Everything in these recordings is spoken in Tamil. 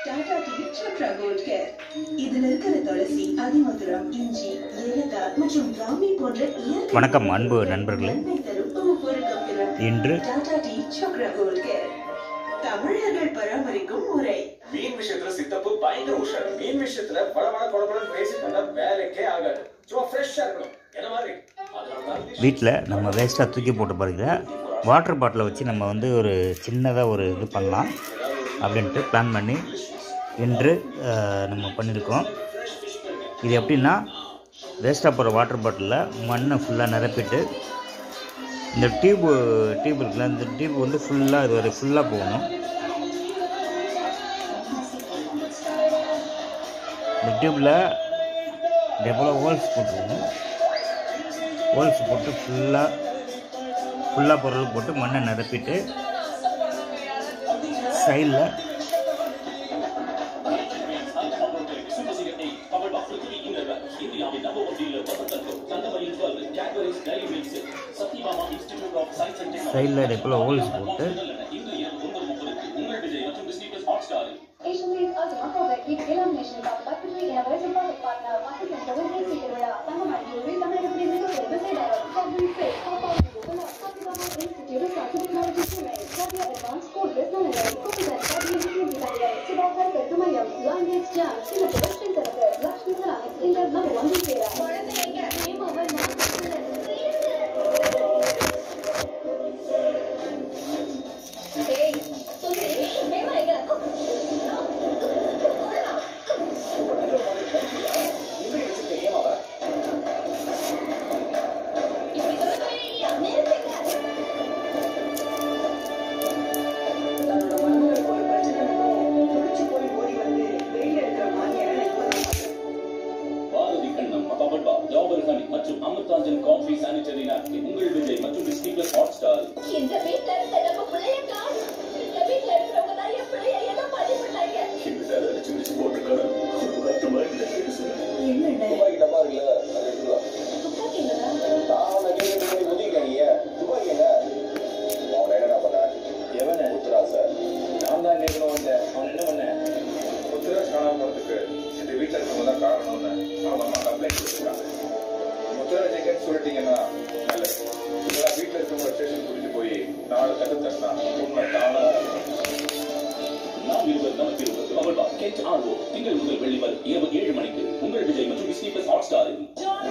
Tata tea Chakra gold care இதுல இருக்கிற துளசி அதிமதுரம் இஞ்சி ஏலக்காய் மற்றும் பிராமி போன்ற இயற்கை வணக்கம் அன்பு நண்பர்களே நன்மை தரும் ஒவ்வொரு கப்பிலும் இன்று Tata tea Chakra gold care தமிழர்கள் பராமரிக்கும் முறை மீன் விஷயத்துல சித்தப்பு பயங்கர உஷார் மீன் விஷயத்துல பல பல படப்படன்னு பேசிட்டு இருந்தா வேலைக்கே ஆகாது சும்மா ஃப்ரெஷ்ஷா இருக்கணும் என்ன மாதிரி அதனால வீட்டில் நம்ம வேஸ்ட்டாக தூக்கி போட்டு பாருங்க வாட்டர் பாட்டிலை வச்சு நம்ம வந்து ஒரு சின்னதாக ஒரு இது பண்ணலாம் அப்படின்ட்டு பிளான் பண்ணி இன்று அஹ், நம்ம பண்ணியிருக்கோம் இது எப்படின்னா வேஸ்ட்டாக போகிற வாட்டர் பாட்டிலில் மண்ணை ஃபுல்லாக நிரப்பிட்டு இந்த டியூப்பு டியூப் இருக்குல்ல இந்த டியூப் வந்து ஃபுல்லாக இது வரை ஃபுல்லாக போகணும் இந்த டியூப்பில் இதே போல் ஹோல்ஸ் போட்டுருவோம் ஹோல்ஸ் போட்டு ஃபுல்லாக ஃபுல்லாக பொருள் போட்டு மண்ணை நிரப்பிட்டு சைடில் சைடில் இதே போல் ஹோல்ஸ் போட்டு Asian Ultima Project with Illumination of Luxury Innovative Project Partner, Market Center with AC திருவிழா தங்கமணி ஜுவல்லரி தமிழகத்தில் மிகப்பெரிய விசைடரம் Cadbury Fair, Compound Google, Satyabama Institute of Science and Technology Pune, Sathya Advanced School, Vesnanagari, Coconut, Cadbury Museum Designer, Siddhartha Kartumayam, Language Jam, Singapore, Shinkaraka, Lakshmi Ceramics, India number one retailer. குழந்தைங்க ஏமாவல் ஏய் சொல்லு மேமாயிங்க தன்னோட மருமகளுக்கு ஒரு பிரச்சனை வந்ததும் துடிச்சு போய் ஓடி வந்து வெளியில இருக்கிற மாமியாரை பாரதி கண்ணம் பபட்பா ஜாபர் ஹனி மற்றும் அமிர்தாஞ்சன் காஃபி சானிட்டரி நாப்கின் உங்கள் விஜய் மற்றும் டிஸ்னி பிளஸ் ஹாட் ஸ்டார் இந்த வீட்ல இருந்த நம்ம பிள்ளைய காணும் இந்த வீட்ல இருக்கிறவங்க தான் என் பிள்ளைய எல்லாம் பழி பண்ணாங்க இந்த சேலை அடிச்சு வச்சு போட்டுருக்காரு வருத்தமா இல்லை என்னடா துபாய் டப்பா இருக்குல்ல அதை எடுத்துட்டு வா துப்பாக்கி இல்லடா நான் அவனை கேட்க பண்ணி ஒதுங்க நீ துபாய் என்ன அவனை என்னடா பண்ண எவன உத்தரா சார் நான் தான் கேட்கணும் வந்தேன் அவன் என்ன பண்ண உத்தராஜ் காணாம போறதுக்கு இந்த வீட்டில் இருக்கவங்க தான் காரணம்னு அவங்க அம்மா கம்ப்ளைண்ட் கொடுத்துருக்காங்க முத்துராஜ் எங்கன்னு சொல்லிட்டீங்கன்னா நல்லது இதெல்லாம் வீட்டில் இருக்கவங்க ஸ்டேஷன் கூட்டிட்டு போய் நாலு கதை தட்டினா உண்மை தானா நாம் இருவர் நமக்கு இருவர் பபட்பா கெட் ஆர்வோ திங்கள் முதல் வெள்ளி வரை இரவு ஏழு மணிக்கு உங்கள் விஜய் மற்றும் டிஸ்னி பிளஸ் ஹாட் ஸ்டாரில்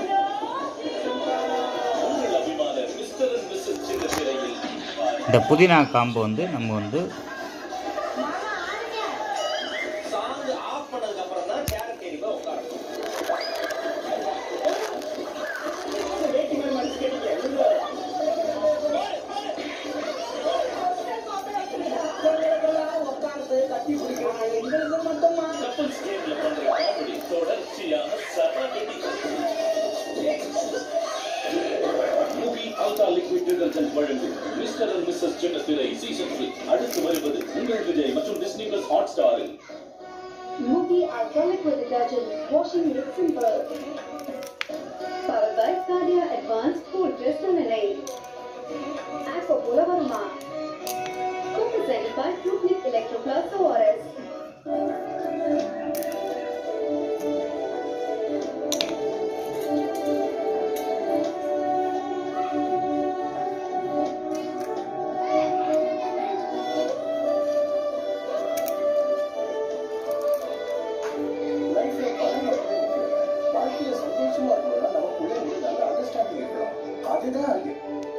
உங்கள் அபிமான மிஸ்டர் அண்ட் மிஸ்ஸஸ் சின்ன திரையில் இந்த புதினா காம்பு வந்து நம்ம வந்து சாந்து ஆஃப் பண்ணதுக்கு அப்புறம் தான் கேரட் தேடி போய் உட்காரணும் கப்பல்ஸ் கேட்ல பண்ற காமெடி தொடர்ச்சியாக சரவெடி மூவி அல்டா லிக்விட் டிடர்ஜென்ட் வழங்கும் மிஸ்டர் அண்ட் மிஸ்ஸஸ் சின்ன திரை சீசன் த்ரீ அடுத்து வருவது உங்கள் விஜய் மற்றும் டிஸ்னி பிளஸ் ஹாட் ஸ்டாரில் Movie Alcoholic with Detergent, washing with simple. Powered by Sadia Advanced Food Resonanay. Aqua Pola Varma. Co-presented by Fruitnik Electroplus ORS. லைஃப்ல பழங்கள் வாழ்க்கையில சந்தோஷமா இருக்கணும்னா நம்ம பிள்ளைங்களுக்கு நல்ல அண்டர்ஸ்டாண்டிங் இருக்கணும் அதுதான் அது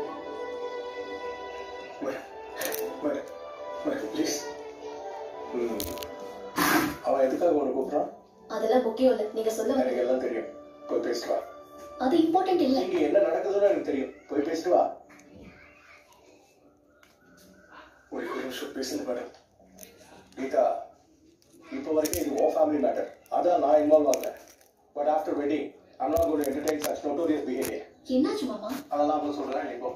ப்ளீஸ் அவன் எதுக்காக உன்னை கூப்பிட்றான் அதெல்லாம் முக்கியம் இல்லை நீங்க சொல்ல எனக்கு எல்லாம் தெரியும் போய் பேசிட்டு வா அது இம்பார்ட்டன்ட் இல்ல இங்க என்ன நடக்குதுன்னு எனக்கு தெரியும் போய் பேசிட்டு வா ஒரு ஒரு நிமிஷம் பேசுங்க மேடம் கீதா இப்போ வரைக்கும் இது ஓ ஃபேமிலி மேட்டர் அதான் நான் இன்வால்வ் ஆகல but after wedding I'm not going to entertain such notorious behavior. என்னாச்சு மாமா அதெல்லாம் அப்புறம் சொல்றேன் இப்போ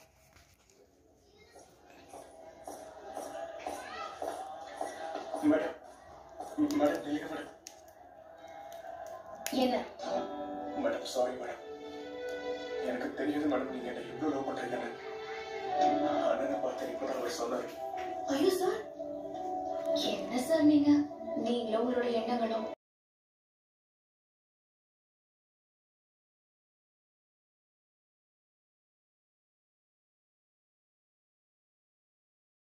மேடம் மேடம் இல்லைங்க மேடம் என்ன மேடம் சாரி மேடம் எனக்கு தெரியுது மேடம் நீங்க என்ன எவ்வளவு லவ் பண்றீங்கன்னு அண்ணனை பார்த்து இப்பதான் அவர் சொன்னாரு ஐயோ சார் என்ன சார் நீங்க நீங்களும் உங்களோட எண்ணங்களும்